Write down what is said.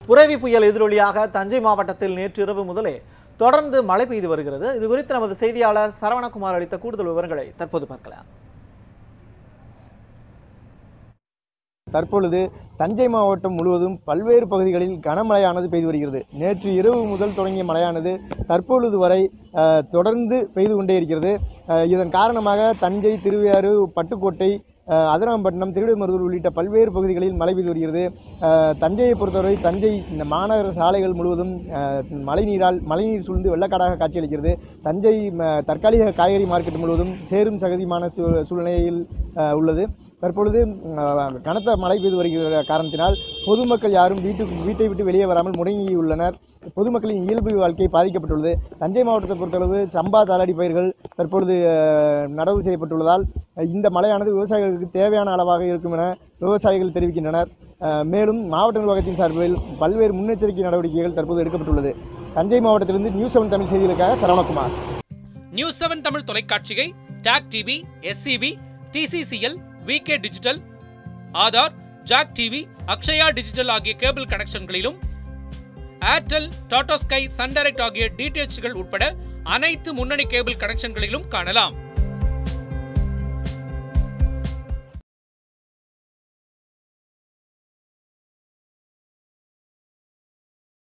புரவி புயல் எதிரொலியாக தஞ்சை மாவட்டத்தில் நேற்று இரவு முதலே தொடர்ந்து மழை பெய்து வருகிறது இது குறித்து நமது செய்தியாளர் சரவணகுமார் அளித்த கூடுதல் விவரங்களை தற்போது பார்க்கலாம் தற்பொழுது தஞ்சை மாவட்டம் முழுவதும் பல்வேறு பகுதிகளில் கனமழையானது பெய்து வருகிறது நேற்று இரவு முதல் தொடங்கிய மழையானது தற்பொழுது வரை அஹ், தொடர்ந்து பெய்து கொண்டே இருக்கிறது அஹ், இதன் காரணமாக தஞ்சை திருவையாறு பட்டுக்கோட்டை அஹ், அதிராம்பட்டினம் திருவிடைமருதூர் உள்ளிட்ட பல்வேறு பகுதிகளில் மழை பெய்து வருகிறது அஹ், தஞ்சையை பொறுத்தவரை தஞ்சை இந்த மாநகர சாலைகள் முழுவதும் அஹ், மழைநீரால் மழைநீர் சூழ்ந்து வெள்ளக்காடாக காட்சியளிக்கிறது தஞ்சை ம- தற்காலிக காய்கறி மார்க்கெட் முழுவதும் சேரும் சகதியுமான சூ- சூழ்நிலையில் அஹ், உள்ளது தற்பொழுது அஹ், கனத்த மழை பெய்து வருகிற காரணத்தினால் பொதுமக்கள் யாரும் வீட்டுக்கு வீட்டை விட்டு வெளியே வராமல் முடங்கியுள்ளனர் பொதுமக்களின் இயல்பு வாழ்க்கை பாதிக்கப்பட்டுள்ளது தஞ்சை மாவட்டத்தை பொறுத்தளவு சம்பா தாளடி பயிர்கள் தற்பொழுது அஹ், நடவு செய்யப்பட்டுள்ளதால் அஹ், இந்த மழையானது விவசாயிகளுக்கு தேவையான அளவாக இருக்கும் என விவசாயிகள் தெரிவிக்கின்றனர் அஹ், மேலும் மாவட்ட நிர்வாகத்தின் சார்பில் பல்வேறு முன்னெச்சரிக்கை நடவடிக்கைகள் தற்போது எடுக்கப்பட்டுள்ளது தஞ்சை மாவட்டத்திலிருந்து நியூஸ் செவன் தமிழ் செய்திகளுக்காக சரவணகுமார் நியூஸ் செவன் தமிழ் தொலைக்காட்சியை TAC TV SCV TCCL VK digital Aadhaar jack TV Akshaya digital ஆகிய கேபிள் கனெக்ஷன்களிலும் Airtel Tata Sky Sun Direct ஆகிய டிடிஎச்கள் உட்பட அனைத்து முன்னணி கேபிள் கனெக்ஷன்களிலும் காணலாம்